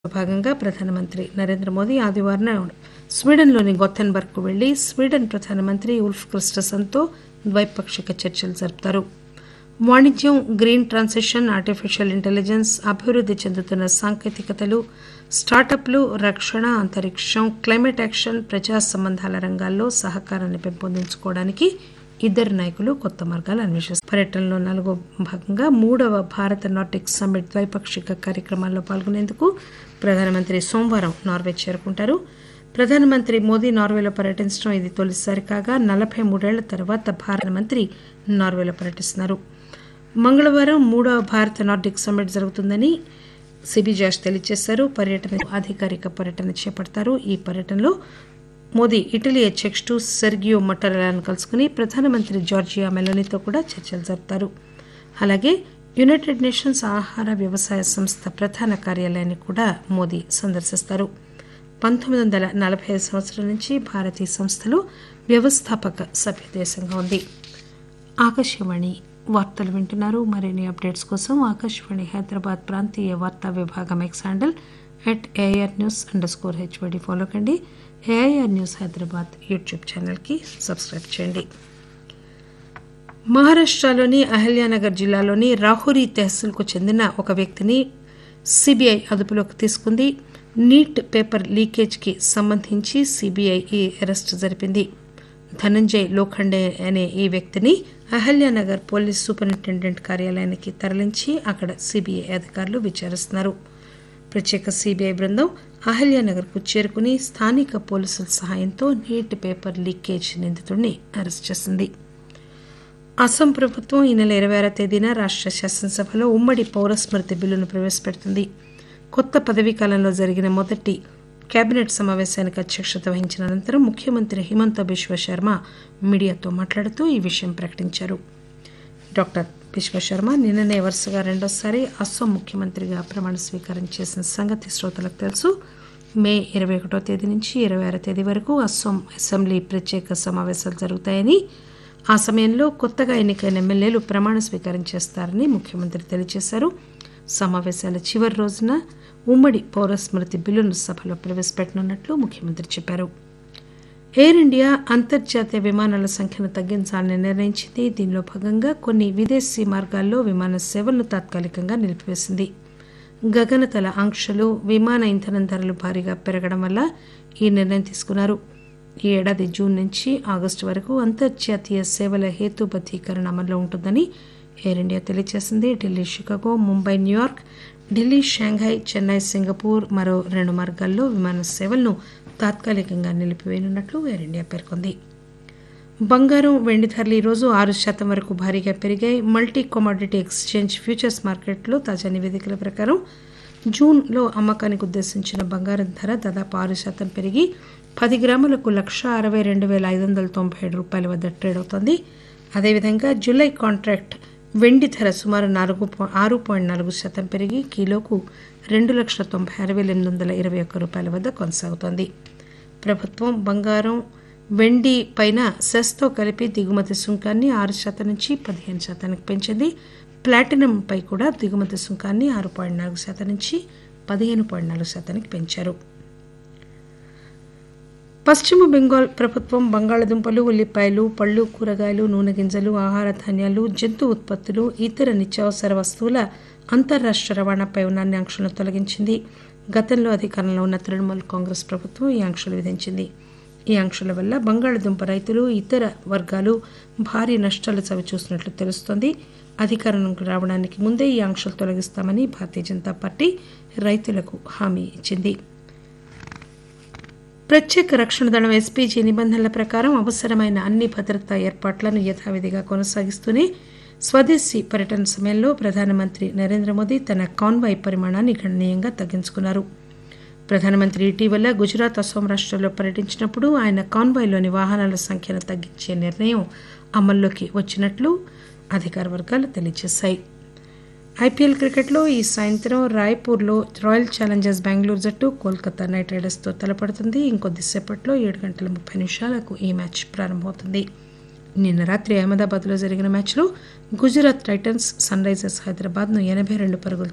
భాగంగా ప్రధానమంత్రి నరేంద్ర మోదీ ఆదివారం నాడు స్వీడన్లోని గొథెన్బర్గ్ కు వెళ్లి స్వీడన్ ప్రధానమంత్రి ఉల్ఫ్ క్రిస్టసన్తో ద్వైపాక్షిక చర్చలు జరుపుతారు వాణిజ్యం గ్రీన్ ట్రాన్సిషన్ ఆర్టిఫిషియల్ ఇంటెలిజెన్స్ అభివృద్ది చెందుతున్న సాంకేతికతలు స్టార్టప్లు రక్షణ అంతరిక్షం క్లైమేట్ యాక్షన్ ప్రజా సంబంధాల రంగాల్లో సహకారాన్ని పెంపొందించుకోవడానికి ఇద్దరు నాయకులు కొత్త మార్గాలు అన్వేషిస్తారు పర్యటనలో నాలుగో భాగంగా మూడవ భారత నార్డిక్ సమ్మిట్ ద్వైపాక్షిక కార్యక్రమాల్లో పాల్గొనేందుకు ప్రధానమంత్రి సోమవారం నార్వే చేరుకుంటారు ప్రధానమంత్రి మోదీ నార్వేలో పర్యటించడం ఇది తొలిసారి కాగా నలభై మూడేళ్ల తర్వాత భారత మంత్రి నార్వేలో పర్యటిస్తున్నారు మంగళవారం మూడవ భారత నార్డిక్ సమ్మిట్ జరుగుతుందని సిబి జాష్ తెలియజేశారు పర్యటన అధికారిక పర్యటన చేపడతారు ఈ పర్యటనలో మోదీ ఇటలీ అధ్యక్షుడు సెర్గియో మట్టరలాను కలుసుకుని ప్రధానమంత్రి జార్జియా మెలోనీతో కూడా చర్చలు జరుపుతారు అలాగే యునైటెడ్ నేషన్స్ ఆహార వ్యవసాయ సంస్థ ప్రధాన కార్యాలయాన్ని కూడా మోదీ సందర్శిస్తారు పంతొమ్మిది వందల నలభై ఐదు సంవత్సరం నుంచి భారత్ ఈ సంస్థలో వ్యవస్థాపక సభ్యదేశంగా ఉంది ఆకాశవాణి వార్తలు వింటున్నారు మరిన్ని అప్డేట్స్ కోసం ఆకాశవాణి హైదరాబాద్ ప్రాంతీయ వార్తా విభాగం X handle at AR news underscore HYD follow కండి ఏఐఆర్ న్యూస్ హైదరాబాద్ యూట్యూబ్ ఛానల్కి సబ్స్క్రైబ్ చేయండి మహారాష్టలోని అహల్యానగర్ జిల్లాలోని రాహురి తెహసిల్కు చెందిన ఒక వ్యక్తిని సిబిఐ అదుపులోకి తీసుకుంది నీట్ పేపర్ లీకేజ్కి సంబంధించి సిబిఐ ఈ అరెస్టు జరిపింది ధనంజయ్ లోఖండే అనే ఈ వ్యక్తిని అహల్యానగర్ పోలీస్ సూపరింటెండెంట్ కార్యాలయానికి తరలించి అక్కడ సిబిఐ అధికారులు విచారిస్తున్నారు ప్రత్యేక సిబిఐ బృందం అహల్యానగర్కు చేరుకుని స్థానిక పోలీసుల సహాయంతో నీట్ పేపర్ లీకేజ్ నిందితుడిని అరెస్ట్ చేసింది అస్సాం ప్రభుత్వం ఈ నెల ఇరవై ఆరో తేదీన రాష్ట శాసనసభలో ఉమ్మడి పౌరస్మృతి బిల్లును ప్రవేశపెడుతుంది కొత్త పదవీ కాలంలో జరిగిన మొదటి కేబినెట్ సమావేశానికి అధ్యక్షత వహించిన అనంతరం ముఖ్యమంత్రి హిమంత బిశ్వ శర్మ మీడియాతో మాట్లాడుతూ ఈ విషయం ప్రకటించారు డాక్టర్ విశ్వశర్మ నిన్ననే వరుసగా రెండోసారి అస్సాం ముఖ్యమంత్రిగా ప్రమాణ స్వీకారం చేసిన సంగతి శ్రోతలకు తెలుసు మే ఇరవై ఒకటో తేదీ నుంచి ఇరవై ఆరో తేదీ వరకు అస్సాం అసెంబ్లీ ప్రత్యేక సమావేశాలు జరుగుతాయని ఆ సమయంలో కొత్తగా ఎన్నికైన ఎమ్మెల్యేలు ప్రమాణ స్వీకారం చేస్తారని ముఖ్యమంత్రి తెలియజేశారు సమావేశాల చివరి రోజున ఉమ్మడి పౌరస్మృతి బిల్లును సభలో ప్రవేశపెట్టనున్నట్లు ముఖ్యమంత్రి చెప్పారు ఎయిర్ ఇండియా అంతర్జాతీయ విమానాల సంఖ్యను తగ్గించాలని నిర్ణయించింది దీనిలో భాగంగా కొన్ని విదేశీ మార్గాల్లో విమాన సేవలను తాత్కాలికంగా నిలిపివేసింది గగనతల ఆంక్షలు విమాన ఇంధనం ధరలు భారీగా పెరగడం వల్ల ఈ నిర్ణయం తీసుకున్నారు ఈ ఏడాది జూన్ నుంచి ఆగస్టు వరకు అంతర్జాతీయ సేవల హేతుబద్దీకరణ అమల్లో ఉంటుందని ఎయిర్ ఇండియా తెలియజేసింది Delhi Chicago Mumbai New York Delhi Shanghai Chennai Singapore మరో రెండు మార్గాల్లో విమాన సేవలను తాత్కాలికంగా నిలిపివేయనున్నట్లు ఎయిర్ ఇండియా పేర్కొంది బంగారం వెండి ధరలు ఈరోజు ఆరు శాతం వరకు భారీగా పెరిగాయి మల్టీ కమోడిటీ ఎక్స్చేంజ్ ఫ్యూచర్స్ మార్కెట్లో తాజా నివేదికల ప్రకారం జూన్లో అమ్మకానికి ఉద్దేశించిన బంగారం ధర దాదాపు ఆరు శాతం పెరిగి పది గ్రాములకు లక్ష అరవై రెండు వేల ఐదు వందల తొంభై ఏడు రూపాయల వద్ద ట్రేడ్ అవుతోంది అదేవిధంగా జూలై కాంట్రాక్ట్ వెండి ధర సుమారు నాలుగు ఆరు పాయింట్ నాలుగు శాతం పెరిగి కిలోకు రెండు లక్షల తొంభై ఆరు వేల ఎనిమిది వందల ఇరవై ఒక్క రూపాయల వద్ద కొనసాగుతోంది ప్రభుత్వం బంగారం వెండి పైన సెస్తో కలిపి దిగుమతి సుంకాన్ని ఆరు శాతం నుంచి పదిహేను శాతానికి పెంచింది ప్లాటినంపై కూడా దిగుమతి సుంకాన్ని ఆరు పాయింట్ నాలుగు శాతం నుంచి పదిహేను పాయింట్ నాలుగు శాతానికి పెంచారు పశ్చిమ బెంగాల్ ప్రభుత్వం బంగాళదుంపలు ఉల్లిపాయలు పళ్ళు కూరగాయలు నూనె గింజలు ఆహార ధాన్యాలు జంతు ఉత్పత్తులు ఇతర నిత్యావసర వస్తువుల అంతర్రాష్ట్ర రవాణాపై ఉన్న అన్ని ఆంక్షలను తొలగించింది గతంలో అధికారంలో ఉన్న తృణమూల్ కాంగ్రెస్ ప్రభుత్వం ఈ ఆంక్షలు విధించింది ఈ ఆంక్షల వల్ల బంగాళదుంప రైతులు ఇతర వర్గాలు భారీ నష్టాలు చవిచూసినట్లు తెలుస్తోంది అధికారంలోకి రావడానికి ముందే ఈ ఆంక్షలు తొలగిస్తామని భారతీయ జనతా పార్టీ రైతులకు హామీ ఇచ్చింది ప్రత్యేక రక్షణ దళం ఎస్పీజీ నిబంధనల ప్రకారం అవసరమైన అన్ని భద్రతా ఏర్పాట్లను యథావిధిగా కొనసాగిస్తూనే స్వదేశీ పర్యటన సమయంలో ప్రధానమంత్రి నరేంద్ర మోదీ తన కాన్వాయ్ పరిమాణాన్ని గణనీయంగా తగ్గించుకున్నారు ప్రధానమంత్రి ఇటీవల గుజరాత్ అస్సాం రాష్ట్రాల్లో పర్యటించినప్పుడు ఆయన కాన్వాయ్లోని వాహనాల సంఖ్యను తగ్గించే నిర్ణయం అమల్లోకి వచ్చినట్లు అధికార వర్గాలు తెలియజేశాయి ఐపీఎల్ క్రికెట్లో ఈ సాయంత్రం రాయ్పూర్లో రాయల్ ఛాలెంజర్స్ బెంగళూరు జట్టు కోల్కతా నైట్ రైడర్స్తో తలపడుతుంది ఇంకొద్దిసేపట్లో ఏడు గంటల ముప్పై నిమిషాలకు ఈ మ్యాచ్ ప్రారంభమవుతుంది నిన్న రాత్రి అహ్మదాబాద్లో జరిగిన మ్యాచ్లో గుజరాత్ టైటన్స్ సన్ రైజర్స్ హైదరాబాద్ను ఎనభై రెండు పరుగులు